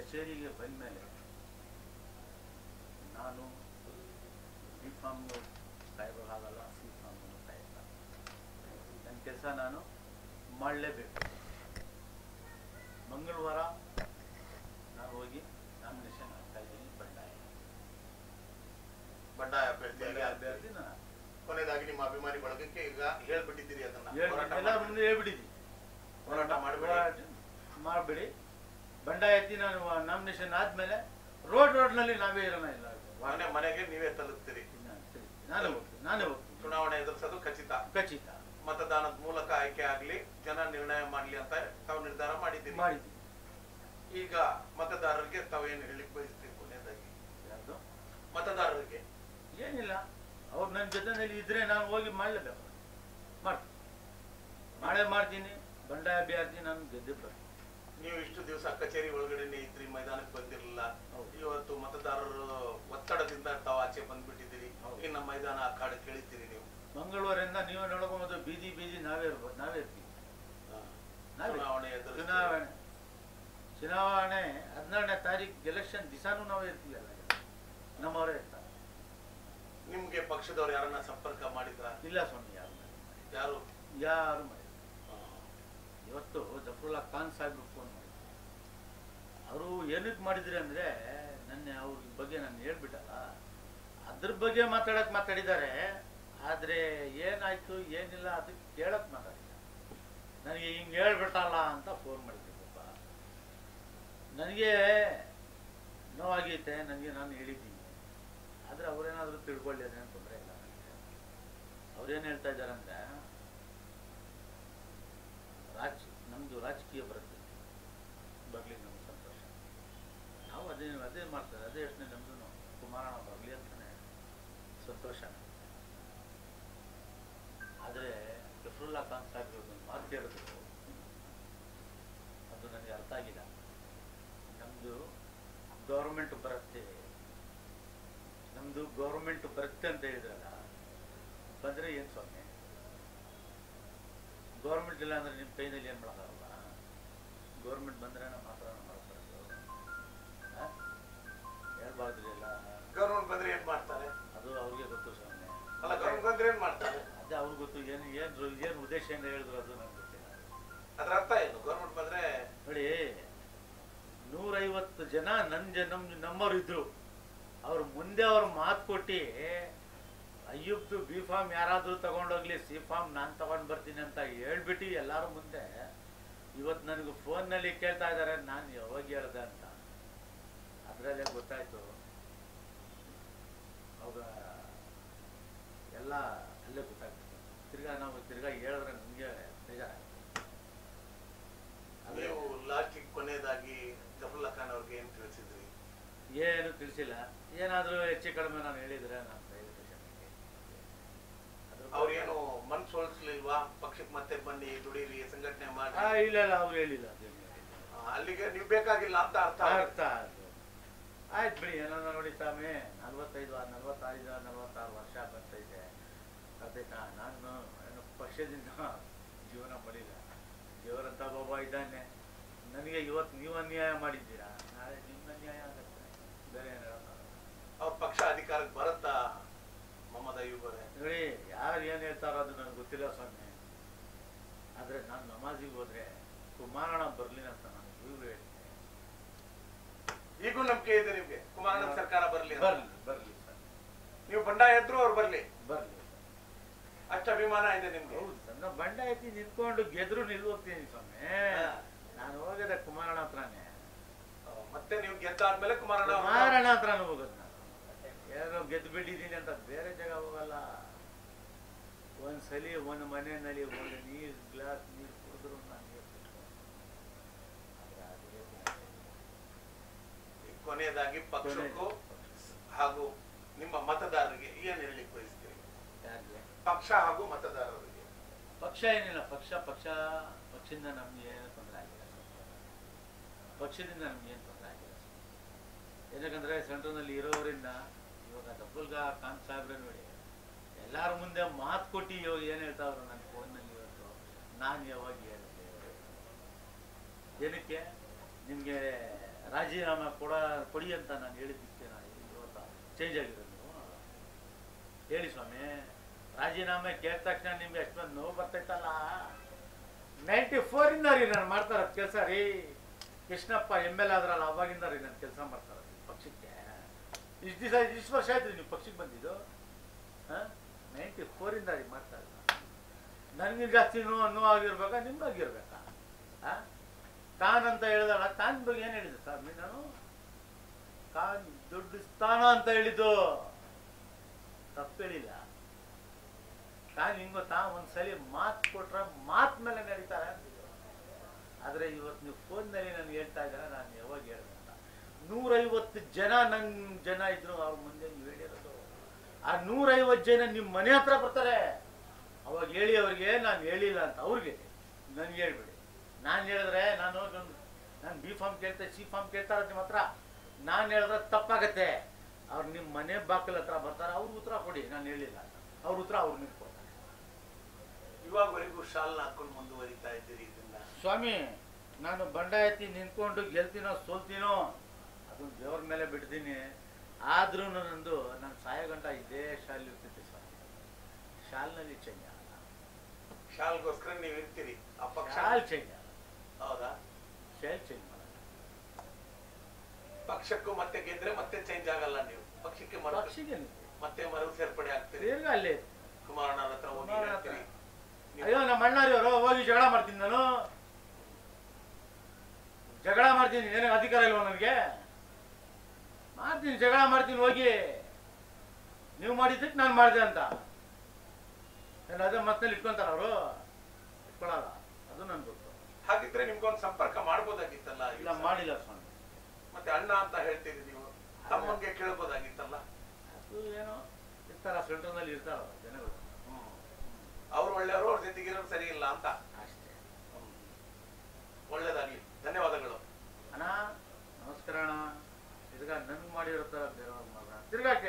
ಕಚೇರಿಗೆ ಬಂದ ಮೇಲೆ ನಾನು ಬಿ ಫಾರ್ಮ್ನು ಕಾಯಬೇಕಾಗಲ್ಲ ಸಿ ಫಾರ್ಮ್ನು ಕಾಯಲ್ಲ ನನ್ನ ಕೆಲಸ ನಾನು ಮಾಡಲೇಬೇಕು ಮಂಗಳವಾರ ನಾನು ಹೋಗಿ ನಾಮಿನೇಷನ್ ಹಾಕ್ತಾ ಇದ್ದೀನಿ ಬಂಡಾಯ ಬಂಡಾಯ ಅಭ್ಯರ್ಥಿಯಾಗಿ ಬಂಡಾಯ ಆಗ್ತೀರಿ. ಅಭ್ಯರ್ಥಿ ನಾನು ಕೊನೆಯದಾಗಿ ನಿಮ್ಮ ಅಭಿಮಾನಿ ಬಳಗಕ್ಕೆ ಈಗ ಹೇಳ್ಬಿಟ್ಟಿದ್ದೀರಿ ಅದನ್ನ ಹೇಳ್- ಹೋರಾಟ ಎಲ್ಲರ ಮಾಡ್ಬಿಡಿ. ಮುಂದೆ ಹೇಳ್ಬಿಟ್ಟಿದ್ದೀನಿ ಹೋರಾಟ ಮಾಡಬೇಡಿ ಹೋರಾಟ ಮಾಡಬೇಡಿ ಬಂಡಾಯ ಎತ್ತಿ ನಾನು ನಾಮಿನೇಷನ್ ಆದ್ಮೇಲೆ ರೋಡ್ ರೋಡ್ನಲ್ಲಿ ನಾವೇ ಇರೋಣ ಇಲ್ಲ ಮನೆ ಮನೆಗೆ ನೀವೇ ತಲುಪ್ತೀರಿ ನಾನೇ ಹೋಗ್ತೀನಿ ನಾನೇ ಹೋಗ್ತೀನಿ ಚುನಾವಣೆ ಎದುರಿಸೋದು ಖಚಿತ ಖಚಿತ ಮತದಾನದ ಮೂಲಕ ಆಯ್ಕೆ ಆಗ್ಲಿ ಜನ ನಿರ್ಣಯ ಮಾಡ್ಲಿ ಅಂತ ತಾವು ನಿರ್ಧಾರ ಮಾಡಿದ್ದೀರಿ ಮಾಡಿದ್ದೀನಿ ಈಗ ಮತದಾರರಿಗೆ ತಾವೇನು ಹೇಳಿಕ್ ಬಯಸ್ತೀರಿ ಕೊನೆಯದಾಗಿ ಯಾರ್ದು ಮತದಾರರಿಗೆ ಏನಿಲ್ಲ ಅವ್ರು ನನ್ನ ಜೊತೆನಲ್ಲಿ ಇದ್ರೆ ನಾನು ಹೋಗಿ ಮಾಡಲೇಬೇಕು ಮಾಡ್ತೀನಿ ಮಾಡೇ ಮಾಡ್ತೀನಿ ಬಂಡಾಯ ಅಭ್ಯರ್ಥಿ ನಾನು ಗೆದ್ದು ಬರ್ತೀನಿ ನೀವು ಇಷ್ಟು ದಿವಸ ಕಚೇರಿ ಒಳಗಡೆನೆ ಇದ್ರಿ ಮೈದಾನಕ್ಕೆ ಬಂದಿರಲಿಲ್ಲ ಹೌದು. ಇವತ್ತು ಮತದಾರರು ಒತ್ತಡದಿಂದ ತಾವು ಆಚೆ ಬಂದ್ಬಿಟ್ಟಿದ್ದೀರಿ ಹೌದು. ಇನ್ನ ಮೈದಾನ ಅಖಾಡ ಕೇಳಿದ್ದೀರಿ ನೀವು ಮಂಗಳವಾರದಿಂದ ನೀವೇ ನೋಡ್ಕೊಂಡು ಬೀದಿ ಬೀದಿ ನಾವೇ ಇರ್ಬೋದು ನಾವೇ ಇರ್ತೀವಿ ನಾವೇ ಚುನಾವಣೆ ಎದುರಿಸ್ತೀರಿ. ಚುನಾವಣೆ ಚುನಾವಣೆ ಹದಿನಾರನೇ ತಾರೀಕು ಎಲೆಕ್ಷನ್ ದಿಸಾನು ನಾವೇ ಇರ್ತೀವಿ ಅಲ್ಲ ನಮ್ಮವರೇ ಇರ್ತಾರೆ ನಿಮ್ಗೆ ಪಕ್ಷದವ್ರು ಯಾರನ್ನ ಸಂಪರ್ಕ ಮಾಡಿದ್ರ ಇಲ್ಲ ಸ್ವಾಮಿ ಯಾರು ಯಾರು ಯಾರು ಮಾಡಿಲ್ಲ ಆ, ಇವತ್ತು ಜಫರುಲ್ಲಾ ಖಾನ್ ಸಾಹೇಬ್ರು ಫೋನ್ ಮಾಡಿದ್ರು ಅವರು ಏನಕ್ಕೆ ಮಾಡಿದ್ರಿ ಅಂದರೆ ನನ್ನ ಅವ್ರ ಬಗ್ಗೆ ನಾನು ಹೇಳ್ಬಿಟ್ಟಲ್ಲ ಅದ್ರ ಬಗ್ಗೆ ಮಾತಾಡಕ್ಕೆ ಮಾತಾಡಿದ್ದಾರೆ ಆದರೆ ಏನಾಯ್ತು ಏನಿಲ್ಲ ಅದಕ್ಕೆ ಕೇಳಕ್ಕೆ ಮಾತಾಡಿಲ್ಲ ನನಗೆ ಹಿಂಗೆ ಹೇಳ್ಬಿಟ್ಟಲ್ಲ ಅಂತ ಫೋನ್ ಮಾಡಿದ್ದೆ ಪಾಪ ನನಗೆ ನೋವಾಗೈತೆ ನನಗೆ ನಾನು ಹೇಳಿದ್ದೀನಿ ಆದರೆ ಅವರೇನಾದರೂ ತಿಳ್ಕೊಳ್ಳಿ ಅದೇನು ತೊಂದರೆ ಇಲ್ಲ ನನಗೆ ಅವ್ರೇನು ಹೇಳ್ತಾ ಇದ್ದಾರೆ ಅಂದರೆ ರಾಜ್ ನಮ್ಮದು ರಾಜಕೀಯ ಬರುತ್ತೆ ಬರಲಿ ನಮ್ಗೆ ಸಂತೋಷ ನಾವು ಅದೇ ಅದೇ ಮಾಡ್ತಾರೆ ಅದೇ ಯೋಚನೆ ನಮ್ಮದು ಕುಮಾರಣ್ಣ ಬರಲಿ ಅಂತಾನೆ ಸಂತೋಷ ಆದರೆ ಗಫರುಲ್ಲಾ ಖಾನ್ ಸಾಹೇಬ್ರು ಒಂದು ಮಾತು ಹೇಳಿದ್ರು ಅದು ನನಗೆ ಅರ್ಥ ಆಗಿಲ್ಲ ನಮ್ಮದು ಗೌರ್ಮೆಂಟ್ ಬರುತ್ತೆ ನಮ್ಮದು ಗೌರ್ಮೆಂಟ್ ಬರುತ್ತೆ ಅಂತ ಹೇಳಿದ್ರಲ್ಲ ಬಂದರೆ ಏನು ಸ್ವಾಮಿ ಗೌರ್ಮೆಂಟ್ ಇಲ್ಲ ಅಂದ್ರೆ ನಿಮ್ಮ ಕೈನಲ್ಲಿ ಏನು ಮಾಡೋಕ್ಕಾಗಲ್ಲ ಗೌರ್ಮೆಂಟ್ ಬಂದ್ರೆ ಮಾತ್ರ ಮಾಡ್ತಾರೆ ಹೇಳ್ಬಾರ್ದ್ರಿ ಎಲ್ಲ ಗೌರ್ಮೆಂಟ್ ಬಂದ್ರೆ ಏನ್ ಮಾಡ್ತಾರೆ ಅದು ಅವ್ರಿಗೆ ಗೊತ್ತು ಸ್ವಾಮಿ ಅಲ್ಲ ಗೌರ್ಮೆಂಟ್ ಬಂದ್ರೆ ಏನ್ ಮಾಡ್ತಾರೆ ಅದೇ ಅವ್ರಿಗೆ ಗೊತ್ತು ಏನು ಏನು ಏನು ಉದ್ದೇಶದಿಂದ ಹೇಳಿದ್ರು ಅದು ನನಗೆ ಗೊತ್ತಿಲ್ಲ ಅದ್ರ ಅರ್ಥ ಏನು ಗೌರ್ಮೆಂಟ್ ಬಂದ್ರೆ ನೋಡಿ ನೂರೈವತ್ತು ಜನ ನನ್ನ ಜನ ನಮ್ಮ ನಮ್ಮವ್ರು ಇದ್ರು ಅವ್ರು ಮುಂದೆ ಅವ್ರು ಮಾತು ಕೊಟ್ಟು ಅಯ್ಯುಬ್ದು ಬಿ ಫಾರ್ಮ್ ಯಾರಾದರೂ ತಗೊಂಡೋಗ್ಲಿ ಸಿ ಫಾರ್ಮ್ ನಾನು ತಗೊಂಡು ಬರ್ತೀನಿ ಅಂತ ಹೇಳ್ಬಿಟ್ಟು ಎಲ್ಲರೂ ಮುಂದೆ ಇವತ್ತು ನನಗೆ ಫೋನ್ನಲ್ಲಿ ಕೇಳ್ತಾ ಇದ್ದಾರೆ ನಾನು ಯಾವಾಗ ಹೇಳ್ದೆ ಅಂತ ಅದರಲ್ಲೇ ಗೊತ್ತಾಯ್ತು ಅವಾಗ ಎಲ್ಲ ಅಲ್ಲೇ ಗೊತ್ತಾಗ್ತದೆ ತಿರ್ಗಾ ನಾವು ತಿರ್ಗಾ ಹೇಳಿದ್ರೆ ನನಗೆ ಬೇಜಾರಾಗುತ್ತೆ ಅದೇ ನೀವು ಲಾಸ್ಟ್ ಕೊನೆಯದಾಗಿ ಜಫರುಲ್ಲಾ ಖಾನ್ ಅವ್ರಿಗೆ ಏನ್ ತಿಳಿಸಿದ್ರಿ ಏನು ತಿಳಿಸಿಲ್ಲ ಏನಾದರೂ ಹೆಚ್ಚು ಕಡಿಮೆ ನಾನು ಹೇಳಿದ್ರೆ ನಾನು ದಯವಿಟ್ಟು ಕ್ಷಮಿಸಿ. ಅದ್ರ ಬಗ್ಗೆ- ಅವ್ರೇನು ಮನ್ ಸೋಲಿಸ್ಲಿಲ್ವಾ ಪಕ್ಷಕ್ಕೆ ಮತ್ತೆ ಬನ್ನಿ ದುಡೀರಿ ಸಂಘಟನೆ ಮಾಡಿ ಆ, ಇಲ್ಲ ಇಲ್ಲ ಅವ್ರು ಹೇಳಿಲ್ಲ ಅದೇನು ಹೇಳಿಲ್ಲ. ಆ, ಅಲ್ಲಿಗೆ ನೀವು ಬೇಕಾಗಿಲ್ಲ ಅಂತ ಅರ್ಥ ಅರ್ಥ ಆಯ್ತು ಆಯ್ತು ಬಿಡಿ ಏನೋ ನೋಡಿ ಸ್ವಾಮಿ ನಲ್ವತ್ತೈದು ನಲ್ವತ್ತೈದು ನಲ್ವತ್ತಾರು ವರ್ಷ ಬರ್ತೈತೆ ಅದಕ್ಕೆ ನಾನು ಏನು ಪಕ್ಷದಿಂದ ಜೀವನ ಮಾಡಿಲ್ಲ ದೇವರಂತ ಒಬ್ಬ ಇದ್ದಾನೆ ನನಗೆ ಇವತ್ತು ನೀವು ಅನ್ಯಾಯ ಮಾಡಿದ್ದೀರಾ ನಾಳೆ ನಿಮ್ಮ ಅನ್ಯಾಯ ಆಗುತ್ತೆ ಬೇರೆ ಏನು ಹೇಳೋಕ್ಕಾಗಲ್ಲ. ಅವ್ರ ಪಕ್ಷ ಅಧಿಕಾರಕ್ಕೆ ಬರುತ್ತಾ ಮೊಹಮ್ಮದ್ ಅಯ್ಯೂಬ್ ಅವರೇ ನೋಡಿ ಯಾರು ಏನು ಹೇಳ್ತಾರೋ ಅದು ನನಗೆ ಗೊತ್ತಿಲ್ಲ ಸ್ವಾಮಿ ಆದರೆ ನಾನು ನಮಾಜಿಗೆ ಹೋದ್ರೆ ಕುಮಾರಣ್ಣ ಬರಲಿ ಅಂತ ನಾನು ಇವ್ರು ಹೇಳ್ತೀನಿ ಈಗೂ ನಂಬಿಕೆ ಇದೆ ನಿಮ್ಗೆ ಕುಮಾರಣ್ಣ ಸರ್ಕಾರ ಬರ್ಲಿ ಅಂತ. ಬರಲಿ ಬರಲಿ ಸರ್ ನೀವು ಬಂಡಾಯ ಎದ್ರು ಅವ್ರು ಬರ್ಲಿ ಬರಲಿ ಅಷ್ಟು ಅಭಿಮಾನ ಇದೆ ನಿಮ್ಗೆ ಹೌದು ಸರ್ ನಾವು ಬಂಡ ಐತಿ ನಿಂತ್ಕೊಂಡು ಗೆದ್ರು ನಿಲ್ವೋಗ್ತೀನಿ ಸ್ವಾಮಿ ಹಾ. ನಾನು ಹೋಗದೆ ಕುಮಾರಣ್ಣ ಹತ್ರನೇ ಆ, ಮತ್ತೆ ನೀವು ಗೆದ್ದಾದ್ಮೇಲೆ ಕುಮಾರಣ್ಣ ಅವ್ರನ್ನ- ಕುಮಾರಣ್ಣ ಹತ್ರನೇ ಹೋಗೋದು ನಾನು ಯಾರೋ ಗೆದ್ದು ಬಿಟ್ಟಿದ್ದೀನಿ ಅಂತ ಬೇರೆ ಜಾಗ ಹೋಗಲ್ಲ ಒಂದು ಸಲಿ ಒಂದು ಮನೆಯಲ್ಲಿ ಒಂದು ನೀರು ಗ್ಲಾಸ್ ನೀರು ಕುಡಿದ್ರು ನಾನು ನೀರು ಕುಡ್ಕೊಂಡು. ಆದ್ರೆ ಅದೇ ಈ ಕೊನೆಯದಾಗಿ ಪಕ್ಷಕ್ಕೂ ಹಾಗೂ ನಿಮ್ಮ ಮತದಾರರಿಗೆ ಏನ್ ಹೇಳಲಿಕ್ಕೆ ಬಯಸ್ತೀರಿ ಯಾರಿಗೆ ಪಕ್ಷ ಹಾಗೂ ಮತದಾರರಿಗೆ ಪಕ್ಷ ಏನಿಲ್ಲ ಪಕ್ಷ ಪಕ್ಷ ಪಕ್ಷದಿಂದ ನಮ್ಗೆ ಏನು ತೊಂದರೆ ಆಗಿಲ್ಲ ಪಕ್ಷದಿಂದ ನಮ್ಗೆ ಏನು ತೊಂದರೆ ಆಗಿಲ್ಲ ಏನಕ್ಕಂದ್ರೆ ಸೆಂಟ್ರಲ್ನಲ್ಲಿ ಇರೋರಿಂದ ಇವಾಗ ದಬ್ಬುಲ್ಗ ಖಾನ್ ಸಾಹೇಬ್ರೆ ನೋಡಿ ಎಲ್ಲಾರ ಮುಂದೆ ಮಾತು ಕೊಟ್ಟು ಇವಾಗ ಏನು ಹೇಳ್ತಾವ್ರು ನನ್ನ ಫೋನ್ನಲ್ಲಿ ಇವತ್ತು ನಾನು ಯಾವಾಗ ಹೇಳ್ತೆ ಏನಕ್ಕೆ ನಿಮಗೆ ರಾಜೀನಾಮೆ ಕೊಡ ಕೊಡಿ ಅಂತ ನಾನು ಹೇಳಿದ್ದಕ್ಕೆ ನಾನು ಇವತ್ತು ಚೇಂಜ್ ಆಗಿರೋದು ಹೇಳಿ ಸ್ವಾಮಿ ರಾಜೀನಾಮೆ ಕೇಳಿದ ತಕ್ಷಣ ನಿಮ್ಗೆ ಎಷ್ಟೊಂದು ನೋವು ಬರ್ತೈತಲ್ಲ ನೈಂಟಿ ಫೋರಿಂದ ರೀ ನಾನು ಮಾಡ್ತಾ ಇರೋದು ಕೆಲಸ ರೀ ಕೃಷ್ಣಪ್ಪ ಎಮ್ ಎಲ್ ಆದ್ರಲ್ಲ ಅವಾಗಿಂದ ರೀ ನಾನು ಕೆಲಸ ಮಾಡ್ತಾ ಇರೋದು ಪಕ್ಷಕ್ಕೆ ಇಷ್ಟು ದಿವಸ ಇಷ್ಟು ವರ್ಷ ಆಯ್ತು ನೀವು ಪಕ್ಷಕ್ಕೆ ಬಂದಿದ್ದು ಹಾಂ ನೈಂಟಿ ಫೋರಿಂದ ರೀ ಮಾಡ್ತಾ ಇಲ್ಲ ನನಗೆ ಜಾಸ್ತಿ ನೋವು ನೋವಾಗಿರ್ಬೇಕಾ ನಿಮ್ಗಾಗಿರ್ಬೇಕಾ ಹಾಂ ಖಾನ್ ಅಂತ ಹೇಳಿದಲ್ಲ ಖಾನ್ ಬಗ್ಗೆ ಏನು ಹೇಳಿದೆ ಸರ್ ನಾನು ಖಾನ್ ದೊಡ್ಡ ಸ್ಥಾನ ಅಂತ ಹೇಳಿದ್ದು ತಪ್ಪು ಹೇಳಿಲ್ಲ ಖಾನ್ ಹಿಂಗ್ ಗೊತ್ತಾ ಒಂದ್ಸಲಿ ಮಾತು ಕೊಟ್ರೆ ಮಾತ್ ಮೇಲೆ ನಡೀತಾರೆ ಅಂತಿದ್ರು ಆದ್ರೆ ಇವತ್ತು ನೀವು ಫೋನ್ನಲ್ಲಿ ನನಗೆ ಹೇಳ್ತಾ ಇದ್ದಾರೆ ನಾನು ಯಾವಾಗ ಹೇಳ್ದೆ ಅಂತ ನೂರೈವತ್ತು ಜನ ನನ್ನ ಜನ ಇದ್ರು ಅವ್ರ ಮುಂದೆ ನೀವು ಹೇಳಿರೋದು ಆ ನೂರೈವತ್ತು ಜನ ನಿಮ್ಮ ಮನೆ ಹತ್ರ ಬರ್ತಾರೆ ಅವಾಗ ಹೇಳಿ ಅವ್ರಿಗೆ ನಾನು ಹೇಳಿಲ್ಲ ಅಂತ ಅವ್ರಿಗೆ ನನ್ಗೆ ಹೇಳ್ಬೇಡಿ ನಾನು ಹೇಳಿದ್ರೆ ನಾನು ಒಂದು ನಾನು ಬಿ ಫಾರ್ಮ್ ಕೇಳ್ತೆ ಸಿ ಫಾರ್ಮ್ ಕೇಳ್ತಾರೆ ನಿಮ್ಮ ಹತ್ರ ನಾನು ಹೇಳಿದ್ರೆ ತಪ್ಪಾಗತ್ತೆ ಅವ್ರು ನಿಮ್ಮ ಮನೆ ಬಾಗಿಲ ಹತ್ರ ಬರ್ತಾರೆ ಅವ್ರು ಉತ್ತರ ಕೊಡಿ ನಾನು ಹೇಳಿಲ್ಲ ಅಂತ ಅವ್ರ ಉತ್ತರ ಅವ್ರು ನಿಮ್ಗೆ ಕೊಡ್ತಾರೆ ಇವಾಗವರೆಗೂ ಶಾಲ್ನ ಹಾಕೊಂಡು ಮುಂದುವರಿತಾ ಇದ್ದೀರಿ ಇದನ್ನ ಸ್ವಾಮಿ ನಾನು ಬಂಡಾಯತಿ ನಿಂತ್ಕೊಂಡು ಗೆಲ್ತೀನೋ ಸೋಲ್ತೀನೋ ಅದನ್ನ ದೇವ್ರ ಮೇಲೆ ಬಿಡ್ತೀನಿ ಆದ್ರೂ ನಂದು ನಾನು ಸಾಯೋಗಂಟ ಇದೇ ಶಾಲ್ ಇರ್ತಿದ್ದೆ ಸ್ವಾಮಿ ಶಾಲ್ನಲ್ಲಿ ಚೇಂಜ್ ಆಗಲ್ಲ ಶಾಲ್ಗೋಸ್ಕರ ನೀವು ಇರ್ತೀರಿ ಆ ಪಕ್ಷ ಶಾಲ್ ಚೇಂಜ್ ಆಗಲ್ಲ ಹೌದಾ ಶಾಲ್ ಚೇಂಜ್ ಮಾಡಲ್ಲ ಪಕ್ಷಕ್ಕೂ ಮತ್ತೆ ಗೆದ್ರೆ ಮತ್ತೆ ಚೇಂಜ್ ಆಗಲ್ಲ ನೀವು ಪಕ್ಷಕ್ಕೆ ಮರು ಪಕ್ಷಿಗೆ ನಿಂತು. ಮತ್ತೆ ಮರು ಸೇರ್ಪಡೆ ಆಗ್ತೀರಿ ದೀರ್ಘ ಅಲ್ಲೇ ಕುಮಾರಣ್ಣವ್ರ ಹತ್ರ ಹೋಗಿ ಕುಮಾರಣ್ಣ ಹತ್ರ. ಹೇಳ್ತೀರಿ ನೀವು- ಅಯ್ಯೋ ನಮ್ಮ ಅಣ್ಣಾರಿಯವರು ಹೋಗಿ ಜಗಳ ಮಾಡ್ತೀನಿ ನಾನು ಜಗಳ ಮಾಡ್ತೀನಿ ಏನಾಗ ಅಧಿಕಾರ ಇಲ್ವಾ ನನಗೆ ಮಾಡ್ತೀನಿ ಜಗಳ ಮಾಡ್ತೀನಿ ಹೋಗಿ ನೀವು ಮಾಡಿದ್ದಕ್ಕೆ ನಾನು ಮಾಡಿದೆ ಅಂತ ಏನು ಅದೇ ಮತ್ತಲ್ಲಿ ಇಟ್ಕೊಂತಾರ ಅವರು ಇಟ್ಕೊಳಲ್ಲ ಅದು ನನ್ಗೆ ಗೊತ್ತು ಹಾಗಿದ್ರೆ ನಿಮ್ಗೊಂದು ಸಂಪರ್ಕ ಮಾಡ್ಬೋದಾಗಿತ್ತಲ್ಲ ಈ ಇಲ್ಲ ಸಲ. ಮಾಡಿಲ್ಲ ಸ್ವಾಮಿ ಮತ್ತೆ ಅಣ್ಣ ಅಂತ ಹೇಳ್ತೀರಿ ನೀವು ತಮ್ಮಂಗೆ ಕೇಳ್ಬೋದಾಗಿತ್ತಲ್ಲ ಅದು ಏನೋ ಇರ್ತಾರ ಸೆಂಟ್ರನಲ್ಲಿ ಇರ್ತಾರ ಜನಗಳು ಅವ್ರು ಒಳ್ಳೆಯವರು ಅವ್ರ ಜೊತೆಗಿರೋರು ಸರಿ ಇಲ್ಲ ಅಂತ ಅಷ್ಟೇ ಒಳ್ಳೇದಾಗ್ಲಿ ಧನ್ಯವಾದಗಳು ಅಣ್ಣ ನಮಸ್ಕಾರ ಅಣ್ಣ ತಿರ್ಗಾ ನನ್ಗೆ ಮಾಡಿರೋ ಥರ ಬೇರೆಯವ್ರಿಗೆ ಮಾಡ ತಿರ್ಗಾ